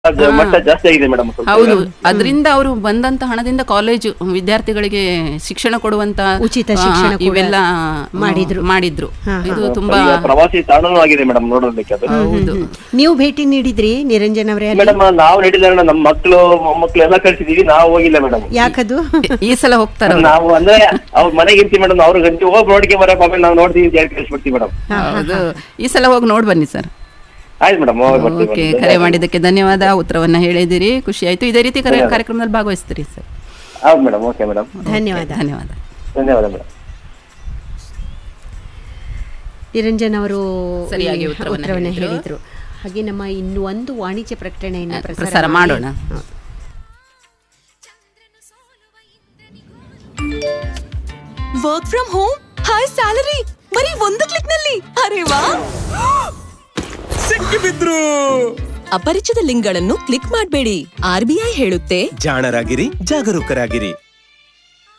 ಅದು ಮಟ್ಟ ಜಾಸ್ತಿ ಆಗಿದೆ ಮೇಡಮ್ ಹೌದು ಅದರಿಂದ ಅವರು ಬಂದಂತ ಹಣದಿಂದ ಕಾಲೇಜು ವಿದ್ಯಾರ್ಥಿಗಳಿಗೆ ಶಿಕ್ಷಣ ಕೊಡುವಂತ ಉಚಿತ ಆ, ಶಿಕ್ಷಣ ಕೂಡ ಇವೆಲ್ಲ ಮಾಡಿದ್ರು. ಮಾಡಿದ್ರು ಹಾ, ಇದು ತುಂಬಾ ಈಗ ಪ್ರವಾಸಿ ತಾಣನೂ ಆಗಿದೆ ಮೇಡಮ್ ನೋಡೋದಕ್ಕೆ ಅದು ಹೌದು ನೀವು ಭೇಟಿ ನೀಡಿದ್ರಿ ನಿರಂಜನ್ ಅವರೇ ಅಲ್ಲಿ ಮೇಡಮ್ ನಾವು ನಡೀಲ್ಲ ನಮ್ಮ ಮಕ್ಕಳು ಮೊಮ್ಮಕ್ಳು ಎಲ್ಲ ಕಳ್ಸಿದೀವಿ ನಾವು ಹೋಗಿಲ್ಲ ಮೇಡಮ್ ಯಾಕದು ಈ ಸಲ ಹೋಗ್ತಾರ ನಾವು ಅಂದ್ರೆ ಅವ್ರ ಮನೆಗೆ ಇರ್ತೀವಿ ಮೇಡಮ್ ಅವ್ರ ಗಂಟೆ ಹೋಗಿ ನೋಡ್ಕೆ ಬರಕ್ ಆಮೇಲೆ ನಾವು ನೋಡ್ತೀವಿ ಅಂತ ಹೇಳಿ ಕಳಿಸ್ಬಿಡ್ತೀವಿ ಮೇಡಮ್ ಹೌದು ಈ ಸಲ ಹೋಗಿ ನೋಡ್ ಬನ್ನಿ ಸರ್ ಆಯ್ತು ಮೇಡಮ್ ಹೋಗಿ ಬರ್ತೀವಿ ಓಕೆ madam. ಕರೆ ಮಾಡಿದ್ದಕ್ಕೆ ಧನ್ಯವಾದ ಉತ್ತರವನ್ನ ಹೇಳಿದಿರಿ ಖುಷಿ ಆಯ್ತು ಇದೇ ರೀತಿ ಕರೆ- ಕಾರ್ಯಕ್ರಮದಲ್ಲಿ ಭಾಗವಹಿಸ್ತೀರಿ ಸರ್ ಹೌದು ಮೇಡಮ್ ಓಕೆ ಮೇಡಮ್ ಧನ್ಯವಾದ ಧನ್ಯವಾದ ಧನ್ಯವಾದ ಮೇಡಮ್ ನಿರಂಜನ್ ಅವರು ಸರಿಯಾಗಿ ಈ ಉತ್ತರವನ್ನ ಉತ್ತರವನ್ನ ಹೇಳಿದ್ರು. ಹೇಳಿದ್ರು ಹಾಗೆ ನಮ್ಮ ಇನ್ನು ಒಂದು ವಾಣಿಜ್ಯ ಪ್ರಕಟಣೆಯನ್ನು ಪ್ರಸಾರ ಪ್ರಸಾರ ಮಾಡೋಣ. ಹೌದು. Work from home high salary ಬರೀ ಒಂದು ಕ್ಲಿಕ್ ನಲ್ಲಿ ಅರೆ ವಾ ಸಿಕ್ಕಿಬಿದ್ರು ಅಪರಿಚಿತ ಲಿಂಕ್ಗಳನ್ನು ಕ್ಲಿಕ್ ಮಾಡಬೇಡಿ ಆರ್ ಬಿ ಐ ಹೇಳುತ್ತೆ ಜಾಣರಾಗಿರಿ ಜಾಗರೂಕರಾಗಿರಿ